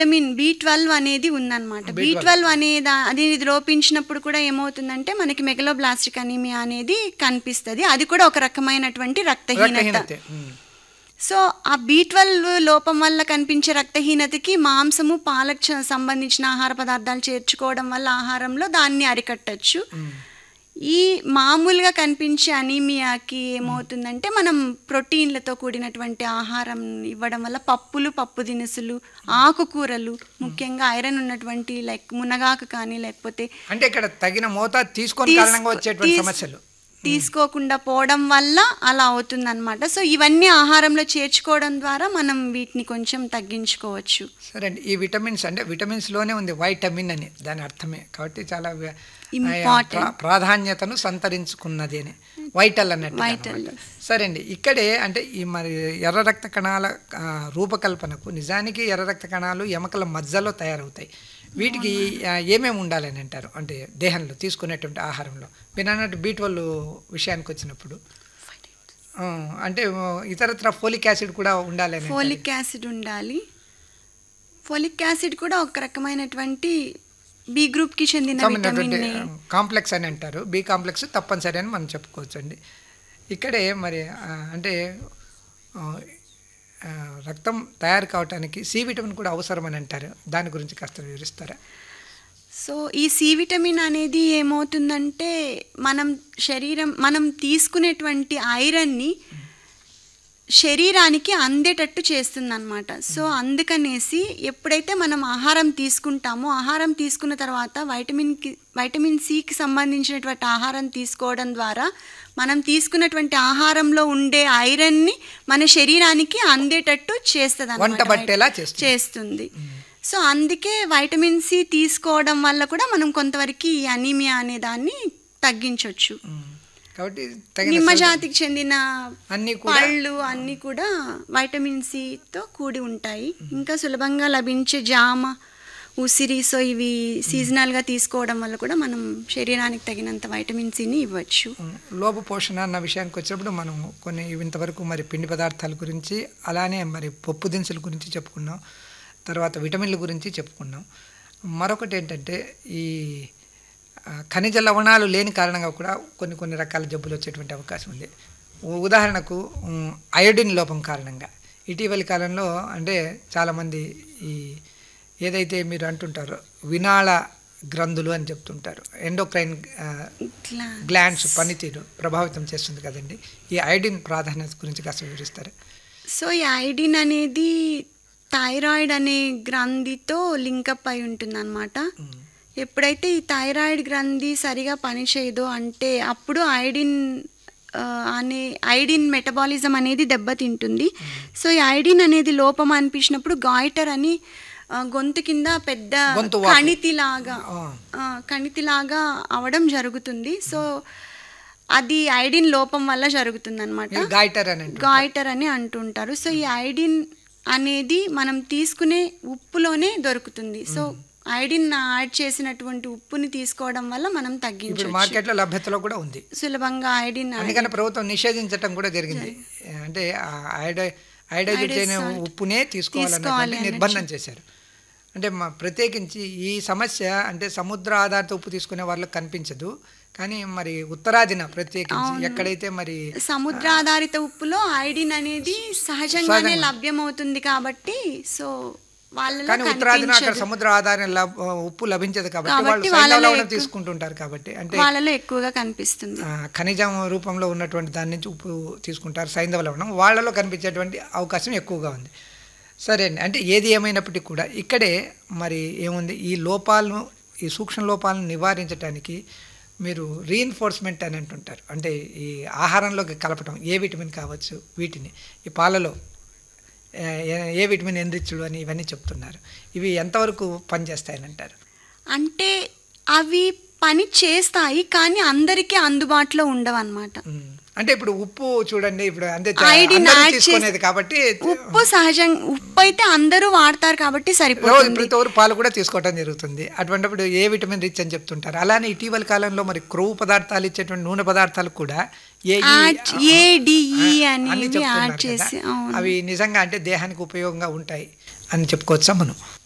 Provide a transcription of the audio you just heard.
Vitamin B twelve అనేది ఉందన్నమాట B twelve అనేది అనేది లోపించినప్పుడు కూడా ఏమవుతుందంటే మనకి మెగలోబ్లాస్టిక్ అనీమియా అనేది కనిపిస్తుంది అది కూడా ఒక రకమైనటువంటి రక్తహీనత రక్తహీనతే um. So ah B twelve లోపం వల్ల కనిపించే రక్తహీనతకి మాంసము పాలకు చ- సంబంధించిన ఆహార పదార్థాలు చేర్చుకోవడం వల్ల ఆహారంలో దాన్ని అరికట్టచ్చు ఈ మామూలుగా కనిపించే అనీమియాకి ఏమవుతుందంటే మనం ప్రోటీన్లతో కూడినటువంటి ఆహారం ఇవ్వడం వల్ల పప్పులు పప్పు దినుసులు ఆకుకూరలు ముఖ్యంగా ఐరన్ ఉన్నటువంటి లైక్ మునగాకు కానీ లేకపోతే అంటే ఇక్కడ తగిన మోతాదు తీసుకొని తీసుకో- కారణంగా వచ్చేటువంటి తీస్- సమస్యలు తీసుకోకుండా పోవడం వల్ల అలా అవుతుందన్నమాట సో ఇవన్నీ ఆహారంలో చేర్చుకోవడం ద్వారా మనం వీటిని కొంచెం తగ్గించుకోవచ్చు సరే అండి ఈ విటమిన్స్ అంటే విటమిన్స్ లోనే ఉంది వైటమిన్ అని దాని అర్థమే కాబట్టి చాలా వ- Important. ప్రా- ప్రాధాన్యతను సంతరించుకున్నది అని వైటల్ అన్నట్టు Vital. అన్నమాట. సరే అండి ఇక్కడే అంటే ఈ మరి ఎర్ర రక్త కణాల ఆ, రూపకల్పనకు నిజానికి ఎర్ర రక్త కణాలు ఎముకల మధ్యలో తయారవుతాయి వీటికి ఆ, ఏమేమి ఉండాలని అంటారు అంటే దేహంలో తీసుకునేటువంటి ఆహారంలో మీరు అన్నట్టు బీట్ వాళ్ళు విషయానికి వచ్చినప్పుడు ఆ, అంటే ఆ, ఇతరత్ర ఫోలిక్ యాసిడ్ కూడా ఉండాలని అంటారు. ఫోలిక్ యాసిడ్ ఉండాలి ఫోలిక్ యాసిడ్ కూడా ఒక రకమైనటువంటి బి గ్రూప్ కి చెందిన సంబంధించినటువంటి విటమిన్ కాంప్లెక్స్ అని అంటారు బి కాంప్లెక్స్ తప్పనిసరి అని మనం చెప్పుకోవచ్చు అండి ఇక్కడే మరి ఆ, అంటే ఆ, ఆ, రక్తం తయారు కావటానికి సి విటమిన్ కూడా అవసరం అని అంటారు దాని గురించి కాస్త వివరిస్తారా సో ఈ సి విటమిన్ అనేది ఏమవుతుందంటే మనం శరీరం మనం తీసుకునేటువంటి ఐరన్ని శరీరానికి అందేటట్టు చేస్తుందన్నమాట సో అందుకనేసి ఎప్పుడైతే మనం ఆహారం తీసుకుంటామో ఆహారం తీసుకున్న తర్వాత వైటమిన్కి వైటమిన్ సికి సంబంధించినటువంటి ఆహారం తీసుకోవడం ద్వారా మనం తీసుకున్నటువంటి ఆహారంలో ఉండే ఐరన్ని మన శరీరానికి అందేటట్టు చేస్తుంది వంట పట్టేలా చేస్తుంది. చేస్తుంది సో అందుకే వైటమిన్ సి తీసుకోవడం వల్ల కూడా మనం కొంతవరకు ఈ అనీమియా అనే దాన్ని తగ్గించవచ్చు ఉమ్. కాబట్టి తగిన నిమ్మ సౌ- జాతికి చెందిన అన్నీ కూడా పళ్ళు అన్నీ కూడా వైటమిన్ సితో కూడి ఉంటాయి ఇంకా సులభంగా లభించే జామ ఉసిరి సో ఇవి సీజనల్గా తీసుకోవడం వల్ల కూడా మనం శరీరానికి తగినంత వైటమిన్ సిని ఇవ్వచ్చు ఉమ్, లోప పోషణ అన్న విషయానికి వచ్చినప్పుడు మనం కొన్ని ఇంతవరకు మరి పిండి పదార్థాల గురించి అలానే మరి పప్పు దినుసుల గురించి చెప్పుకున్నాం తర్వాత విటమిన్ల గురించి చెప్పుకున్నాం మరొకటి ఏంటంటే ఈ ఆ, ఖనిజ లవణాలు లేని కారణంగా కూడా కొన్ని కొన్ని రకాల జబ్బులు వచ్చేటువంటి అవకాశం ఉంది ఉ- ఉదాహరణకు ఉమ్, అయోడిన్ లోపం కారణంగా ఇటీవలి కాలంలో అంటే చాలామంది ఈ ఏదైతే మీరు అంటుంటారో వినాళ గ్రంథులు అని చెప్తుంటారు ఎండోక్రైన్ ఆ, ఇట్లా గ్లాండ్స్ పనితీరు ప్రభావితం చేస్తుంది కదండి ఈ ఐడిన్ ప్రాధాన్యత గురించి కాస్త వివరిస్తారా సో ఈ ఐడిన్ అనేది థైరాయిడ్ అనే గ్రంథితో లింకప్ అయి ఉంటుందన్నమాట ఎప్పుడైతే ఈ థైరాయిడ్ గ్రంథి సరిగా పనిచేయదో అంటే అప్పుడు ఐడిన్ ఆ, అనే ఐడిన్ మెటబాలిజం అనేది దెబ్బతింటుంది సో ఈ ఐడిన్ అనేది లోపం అనిపించినప్పుడు గాయిటర్ అని ఆ, గొంతు కింద పెద్ద గొంతు వాపు. కణితిలాగా ఆ. ఆ, కణితిలాగా అవడం జరుగుతుంది సో అది ఐడిన్ లోపం వల్ల జరుగుతుంది అనమాట మీరు గాయిటర్ అని అంటారు గాయిటర్ అని అంటుంటారు సో ఈ ఐడిన్ అనేది మనం తీసుకునే ఉప్పులోనే దొరుకుతుంది సో ఐడిన్ యాడ్ చేసినటువంటి ఉప్పుని తీసుకోవడం వల్ల మనం ఇప్పుడు తగ్గించవచ్చు మార్కెట్లో లభ్యతలో కూడా ఉంది సులభంగా ఐడిన్ అందుకని ప్రభుత్వం నిషేధించటం కూడా జరిగింది అంటే ఆ ఐడై ఐడైజెట్ చేయని ఉప్పునే తీసుకోవాలన్నటువంటి తీసుకోవాలి నిర్బంధం చేశారు అంటే మా ప్రత్యేకించి ఈ సమస్య అంటే సముద్ర ఆధారిత ఉప్పు తీసుకునే వాళ్ళకి కనిపించదు కానీ మరి ఉత్తరాదిన ప్రత్యేకించి ఎక్కడైతే మరి సముద్ర ఆధారిత ఉప్పులో ఐడిన్ అనేది సహజంగానే లభ్యమవుతుంది కాబట్టి సో వాళ్ళలో కానీ ఉత్తరాదిన అక్కడ కనిపించదు. సముద్ర ఆధారం లబ్- ఉప్పు లభించదు కాబట్టి కాబట్టి వాళ్ళు వాళ్ళలో సైంధవ లవణం ఎక్కువ- తీసుకుంటుంటారు కాబట్టి అంటే వాళ్ళలో ఎక్కువగా కనిపిస్తుంది ఆ, ఖనిజం రూపంలో ఉన్నటువంటి దాని నుంచి ఉప్పు తీసుకుంటారు సైంధవ లవణం వాళ్ళలో కనిపించేటువంటి అవకాశం ఎక్కువగా ఉంది సరే అండి అంటే ఏది ఏమైనప్పటికీ కూడా ఇక్కడే మరి ఏముంది ఈ లోపాలను ఈ సూక్ష్మ లోపాలను నివారించడానికి మీరు రీఇన్ఫోర్స్మెంట్ అని అంటుంటారు అంటే ఈ ఆహారంలోకి కలపటం ఏ విటమిన్ కావచ్చు వీటిని ఈ పాలలో ఏ- ఏ- ఏ విటమిన్ ఎన్రిచ్చుడు అని ఇవన్నీ చెప్తున్నారు ఇవి ఎంతవరకు పనిచేస్తాయని అంటారు అంటే అవి పని చేస్తాయి కానీ అందరికీ అందుబాటులో ఉండవు అనమాట ఉమ్. అంటే ఇప్పుడు ఉప్పు చూడండి ఇప్పుడు అంటే ఐడిన్ అందరూ యాడ్ తీసుకునేది చేసి- కాబట్టి ఉప్పు సహజంగా ఉప్పు అయితే అందరూ వాడతారు కాబట్టి రోజు సరిపోతుంది ప్రతి ఒక్కరు పాలు కూడా తీసుకోవడం జరుగుతుంది అటువంటిప్పుడు ఏ విటమిన్ రిచ్ అని చెప్తుంటారు అలానే ఇటీవల కాలంలో మరి క్రొవ్వు పదార్థాలు ఇచ్చేటువంటి నూనె పదార్థాలు కూడా ఏ ఈ- యాడ్- ఏ, డి, ఈ అన్ని అనేవి చెప్తున్నారు యాడ్ కదా. చేసి, అవును. అవి నిజంగా అంటే దేహానికి ఉపయోగంగా ఉంటాయి అని చెప్పుకోవచ్చా మనం